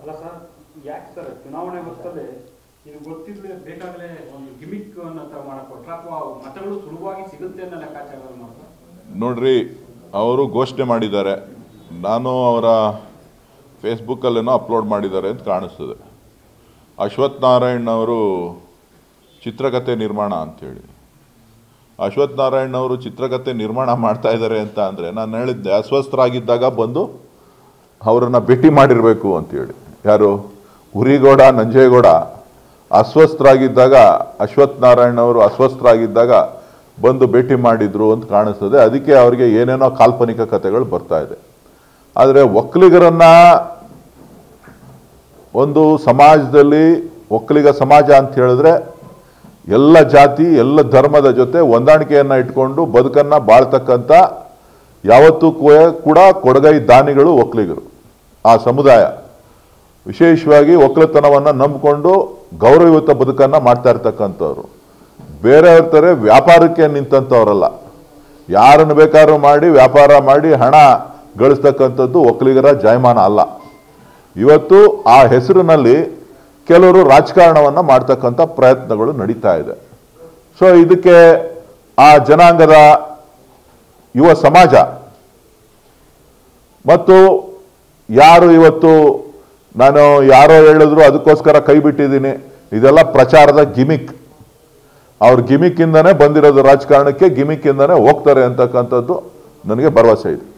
ಅಲ್ಲ ಸರ್ ಯಾಕೆ ಸರ್ ಚುನಾವಣೆ ಹೊತ್ತಲ್ಲಿ ಇದು ಗೊತ್ತಿದ್ರೆ ಬೇಕಾಗಲೇ ಒಂದು ಗಿಮಿಕ್ ಅನ್ನೋ ಥರ ಮಾಡಕ್ ಕೊಟ್ರ ಅಥವಾ ಮತಗಳು ಸುಲಭವಾಗಿ ಸಿಗುತ್ತೆ ಅನ್ನೋ ಲೆಕ್ಕಾಚಾರ ಮಾಡ್ತಾರೆ ನೋಡ್ರಿ ಅವರು ಘೋಷಣೆ ಮಾಡಿದ್ದಾರೆ ನಾನು ಅವರ ಫೇಸ್ಬುಕ್ಕಲ್ಲೇನೋ ಅಪ್ಲೋಡ್ ಮಾಡಿದ್ದಾರೆ ಅಂತ ಕಾಣಿಸ್ತದೆ ಅಶ್ವಥ್ ನಾರಾಯಣ್ ಅವರು ಚಿತ್ರಕಥೆ ನಿರ್ಮಾಣ ಅಂಥೇಳಿ ಅಶ್ವಥ್ ನಾರಾಯಣ್ ಅವರು ಚಿತ್ರಕಥೆ ನಿರ್ಮಾಣ ಮಾಡ್ತಾ ಇದ್ದಾರೆ ಅಂತ ಅಂದರೆ ನಾನು ಹೇಳಿದ್ದೆ ಅಸ್ವಸ್ಥರಾಗಿದ್ದಾಗ ಬಂದು ಅವರನ್ನು ಭೇಟಿ ಮಾಡಿರಬೇಕು ಅಂತೇಳಿ ಯಾರು ಹುರಿಗೌಡ ನಂಜೇಗೌಡ ಅಸ್ವಸ್ಥರಾಗಿದ್ದಾಗ ಅಶ್ವಥ್ ನಾರಾಯಣ್ ಅವರು ಅಸ್ವಸ್ಥರಾಗಿದ್ದಾಗ ಬಂದು ಭೇಟಿ ಮಾಡಿದ್ರು ಅಂತ ಕಾಣಿಸ್ತದೆ ಅದಕ್ಕೆ ಅವರಿಗೆ ಏನೇನೋ ಕಾಲ್ಪನಿಕ ಕಥೆಗಳು ಬರ್ತಾ ಇದೆ ಆದರೆ ಒಕ್ಕಲಿಗರನ್ನ ಒಂದು ಸಮಾಜದಲ್ಲಿ ಒಕ್ಕಲಿಗ ಸಮಾಜ ಅಂತ ಹೇಳಿದ್ರೆ ಎಲ್ಲ ಜಾತಿ ಎಲ್ಲ ಧರ್ಮದ ಜೊತೆ ಹೊಂದಾಣಿಕೆಯನ್ನು ಇಟ್ಕೊಂಡು ಬದುಕನ್ನು ಬಾಳ್ತಕ್ಕಂಥ ಯಾವತ್ತೂ ಕೂ- ಕೂಡ ಕೊಡಗೈ ದಾನಿಗಳು ಒಕ್ಕಲಿಗರು ಆ ಸಮುದಾಯ ವಿಶೇಷವಾಗಿ ಒಕ್ಕಲತನವನ್ನು ನಂಬಿಕೊಂಡು ಗೌರವಯುತ ಬದುಕನ್ನು ಮಾಡ್ತಾ ಇರ್ತಕ್ಕಂಥವ್ರು ಬೇರೆಯವ್ರ ಥರ ವ್ಯಾಪಾರಕ್ಕೆ ನಿಂತಂಥವ್ರಲ್ಲ ಯಾರನ್ನು ಬೇಕಾದ್ರೂ ಮಾಡಿ ವ್ಯಾಪಾರ ಮಾಡಿ ಹಣ ಗಳಿಸ್ತಕ್ಕಂಥದ್ದು ಒಕ್ಕಲಿಗರ ಜಾಯಮಾನ ಅಲ್ಲ ಇವತ್ತು ಆ ಹೆಸರಿನಲ್ಲಿ ಕೆಲವರು ರಾಜಕಾರಣವನ್ನು ಮಾಡ್ತಕ್ಕಂಥ ಪ್ರಯತ್ನಗಳು ನಡೀತಾ ಇದೆ ಸೊ ಇದಕ್ಕೆ ಆ ಜನಾಂಗದ ಯುವ ಸಮಾಜ ಮತ್ತು ಯಾರು ಇವತ್ತು ನಾನು ಯಾರೋ ಹೇಳಿದ್ರು ಅದಕ್ಕೋಸ್ಕರ ಕೈ ಬಿಟ್ಟಿದ್ದೀನಿ ಇದೆಲ್ಲ ಪ್ರಚಾರದ ಗಿಮಿಕ್ ಅವ್ರ ಗಿಮಿಕ್ಕಿಂದನೇ ಬಂದಿರೋದು ರಾಜಕಾರಣಕ್ಕೆ ಗಿಮಿಕ್ಕಿಂದನೇ ಹೋಗ್ತಾರೆ ಅಂತಕ್ಕಂಥದ್ದು ನನಗೆ ಭರವಸೆ ಇದೆ